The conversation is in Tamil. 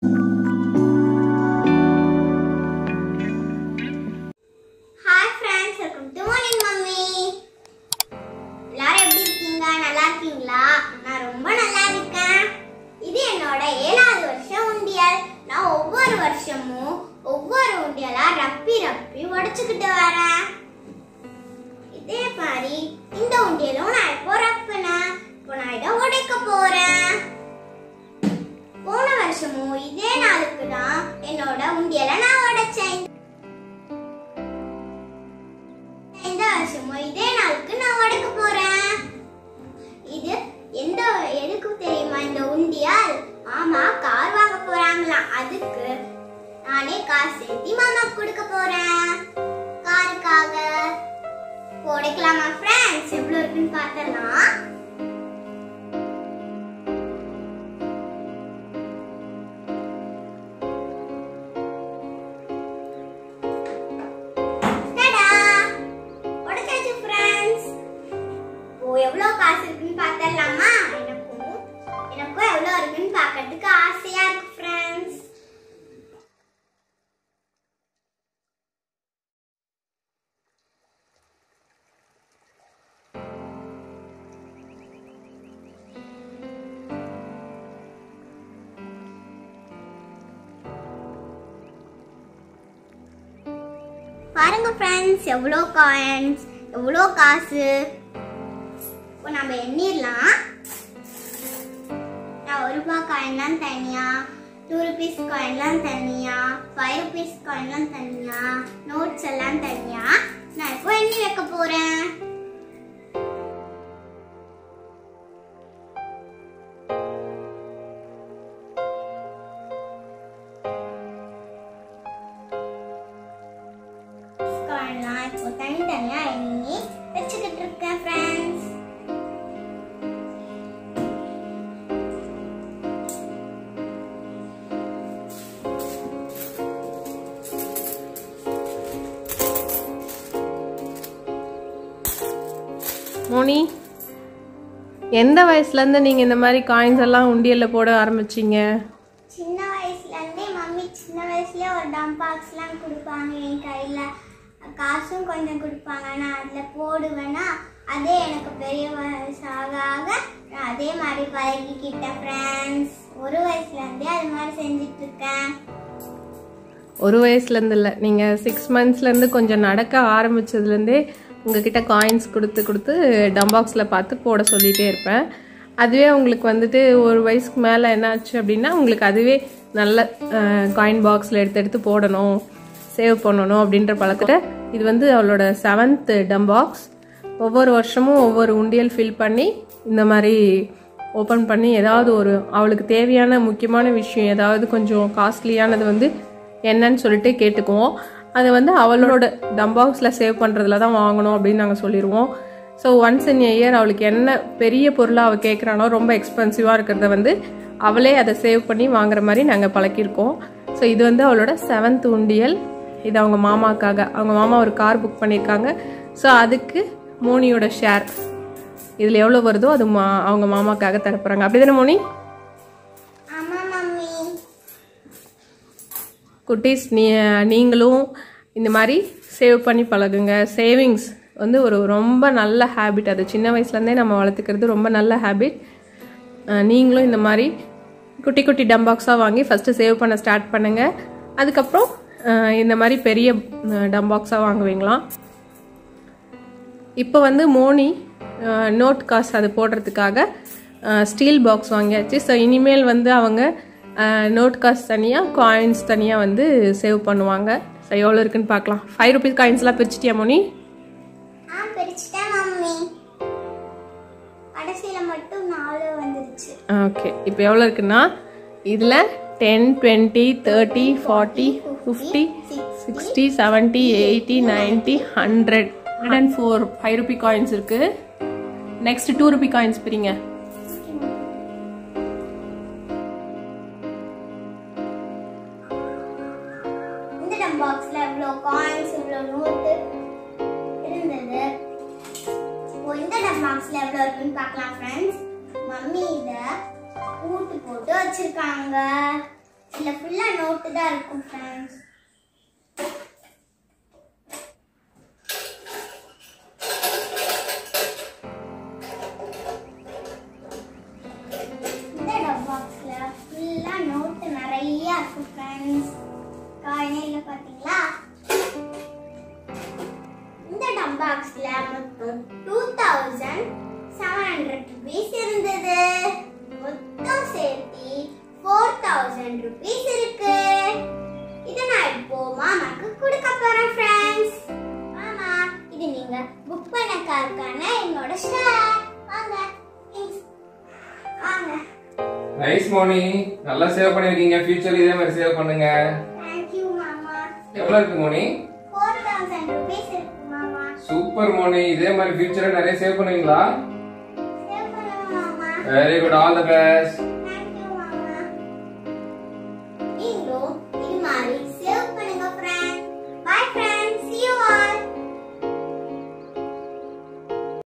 Hi friends welcome to morning mummy எல்லாரும் எப்படி இருக்கீங்க நல்லா இருக்கீங்களா நான் ரொம்ப நல்லா இருக்கேன் இது என்னோட ஏழாவது வருஷம் உண்டியல் நான் ஒவ்வொரு வருஷமும் ஒவ்வொரு உண்டியலா ரப்பி ரப்பி உடைச்சுக்கிட்டு வரேன் இதே மாதிரி இந்த உண்டியலும் நான் இப்போ ரப்பினேன் இப்போ நான் இதை உடைக்க போறேன் போன வருஷமும் இதே நாளுக்கு தான் என்னோட உண்டியலை நான் உடைச்சேன் இந்த வருஷமும் இதே நாளுக்கு நான் உடைக்க போறேன் இது எந்த எதுக்கு தெரியுமா இந்த உண்டியால் மாமா கார் வாங்க போறாங்களாம் அதுக்கு நானே காசு சேர்த்து மாமா கொடுக்க போறேன் காருக்காக இப்போ உடைக்கலாமா ஃப்ரெண்ட்ஸ் எவ்வளவு இருக்குன்னு பார்த்தலாம் டடா உடைச்சாச்சு ஃப்ரெண்ட்ஸ் ஓ எவ்வளோ காசு இருக்குன்னு பார்த்தரலாமா எனக்கும் எனக்கும் எவ்வளோ இருக்குன்னு பார்க்கறதுக்கு ஆசையா இருக்கு ஃப்ரெண்ட்ஸ் பாருங்க ஃப்ரெண்ட்ஸ் எவ்வளோ காயின்ஸ் எவ்வளோ காசு இப்போ நம்ம எண்ணிடலாம் நான் ஒரு ரூபாய் காயின்லாம் தனியா டூ ருபீஸ் காயின்லாம் தனியா ஃபைவ் ருபீஸ் காயின்லாம் தனியா நோட்ஸ் எல்லாம் தனியா நான் இப்போ எண்ணி வைக்க போறேன் காயின்லாம் இப்போ தனித்தனியா எண்ணி வச்சுக்கிட்டு இருக்கேன் ஃப்ரெண்ட்ஸ் மோனி எந்த வயசுலேருந்து நீங்கள் இந்த மாதிரி காயின்ஸ் எல்லாம் உண்டியலில் போட ஆரம்பிச்சீங்க சின்ன வயசுல இருந்தே மம்மி சின்ன வயசுலயே ஒரு டம் பாக்ஸ்லாம் கொடுப்பாங்க என் கையில காசும் கொஞ்சம் கொடுப்பாங்க நான் அதில் போடுவேன்னா அதே எனக்கு பெரிய வயசாக ஆக நான் அதே மாதிரி பழகிக்கிட்டேன் ஃப்ரெண்ட்ஸ் ஒரு வயசுல இருந்தே அது மாதிரி செஞ்சுட்டு இருக்கேன் ஒரு வயசுலேருந்து இல்லை நீங்கள் சிக்ஸ் மந்த்ஸ்லேருந்து கொஞ்சம் நடக்க ஆரம்பிச்சதுலேருந்தே உங்ககிட்ட காயின்ஸ் கொடுத்து கொடுத்து டம்பாக்ஸில் பார்த்து போட சொல்லிகிட்டே இருப்பேன் அதுவே உங்களுக்கு வந்துட்டு ஒரு வயசுக்கு மேலே என்னாச்சு அப்படின்னா உங்களுக்கு அதுவே நல்ல காயின் பாக்ஸில் எடுத்து எடுத்து போடணும் சேவ் பண்ணணும் அப்படின்ற பழக்கத்தை இது வந்து அவளோட செவன்த் டம்பாக்ஸ் ஒவ்வொரு வருஷமும் ஒவ்வொரு உண்டியல் ஃபில் பண்ணி இந்த மாதிரி ஓப்பன் பண்ணி ஏதாவது ஒரு அவளுக்கு தேவையான முக்கியமான விஷயம் ஏதாவது கொஞ்சம் காஸ்ட்லியானது வந்து என்னன்னு சொல்லிட்டு கேட்டுக்குவோம் அதை வந்து அவளோட டம்பாக்ஸில் சேவ் பண்ணுறதுல தான் வாங்கணும் அப்படின்னு நாங்கள் சொல்லிடுவோம் ஸோ ஒன்ஸ் இன் இயர் அவளுக்கு என்ன பெரிய பொருளாக அவள் கேட்குறானோ ரொம்ப எக்ஸ்பென்சிவாக இருக்கிறத வந்து அவளே அதை சேவ் பண்ணி வாங்குற மாதிரி நாங்கள் பழக்கியிருக்கோம் ஸோ இது வந்து அவளோட செவன்த் உண்டியல் இது அவங்க மாமாக்காக அவங்க மாமா ஒரு கார் புக் பண்ணியிருக்காங்க ஸோ அதுக்கு மோனியோட ஷேர் இதில் எவ்வளோ வருதோ அது மா அவங்க மாமாக்காக தரப்போகிறாங்க அப்படி தானே மோனி ஆமா மம்மி குட்டீஸ் நீ நீங்களும் இந்த மாதிரி சேவ் பண்ணி பழகுங்க சேவிங்ஸ் வந்து ஒரு ரொம்ப நல்ல ஹேபிட் அது சின்ன வயசுலேருந்தே நம்ம வளர்த்துக்கிறது ரொம்ப நல்ல ஹேபிட் நீங்களும் இந்த மாதிரி குட்டி குட்டி டம்பாக்ஸாக வாங்கி ஃபஸ்ட்டு சேவ் பண்ண ஸ்டார்ட் பண்ணுங்கள் அதுக்கப்புறம் அஹ், இந்த மாதிரி பெரிய டம்பாக்ஸாக வாங்குவீங்களாம் இப்போ வந்து மோனி நோட் காசு அது போடுறதுக்காக ஸ்டீல் பாக்ஸ் வாங்கியாச்சு ஸோ இனிமேல் வந்து அவங்க நோட் காசு தனியாக காயின்ஸ் தனியாக வந்து சேவ் பண்ணுவாங்க ஸோ எவ்வளோ இருக்குன்னு பார்க்கலாம் ஃபைவ் ருபீஸ் காயின்ஸ்லாம் பிரிச்சிட்டியா மோனி ஆ பிரிச்சுட்டேன் மம்மி கடைசியில மட்டும் நாலு வந்துருச்சு ஓகே இப்போ எவ்வளோ இருக்குன்னா இதில் ten twenty thirty forty fifty sixty seventy eighty ninety hundred hundred and four five rupee coins இருக்குது நெக்ஸ்ட் டூ ருபி காயின்ஸ் பிரிங்க இந்த டம் பாக்ஸ்ல இவ்வளோ காயின்ஸ் இவ்வளோ நோட்டு இருந்தது இப்போ இந்த டம் பாக்ஸ்ல எவ்வளோ இருக்குன்னு பார்க்கலாம் ஃப்ரெண்ட்ஸ் மம்மி இத பூட்டு போட்டு வச்சிருக்காங்க இதுல ஃபுல்லா நோட்டு தான் இருக்கும் ஃப்ரெண்ட்ஸ் இந்த டப்பாக்ஸ்ல ஃபுல்லா நோட்டு நிறைய இருக்கும் ஃப்ரெண்ட்ஸ் காயினில் பாத்தீங்களா இந்த டப்பாக்ஸ்ல மொத்தம் two thousand seven hundred rupees இருந்தது மொத்தம் சேர்த்து ஃபோர் தௌசண்ட் ருபீஸ் இருக்கு இதை நான் இப்போ மாமாக்கு கொடுக்க போறேன் ஃப்ரெண்ட்ஸ் மாமா இது நீங்க புக் பண்ண காருக்கான என்னோட ஷேர் வாங்க Thanks. வாங்க நைஸ் மோனி நல்லா சேவ் பண்ணிருக்கீங்க ஃபியூச்சர் இதே மாதிரி சேவ் பண்ணுங்க தேங்க்யூ மாமா எவ்வளவு இருக்கு மோனி ஃபோர் தௌசண்ட் ருபீஸ் இருக்கு மாமா சூப்பர் மோனி இதே மாதிரி ஃபியூச்சர்ல நிறைய சேவ் பண்ணுவீங்களா சேவ் பண்ணுங்க மாமா very good all the best thank you மாமா நீங்களும்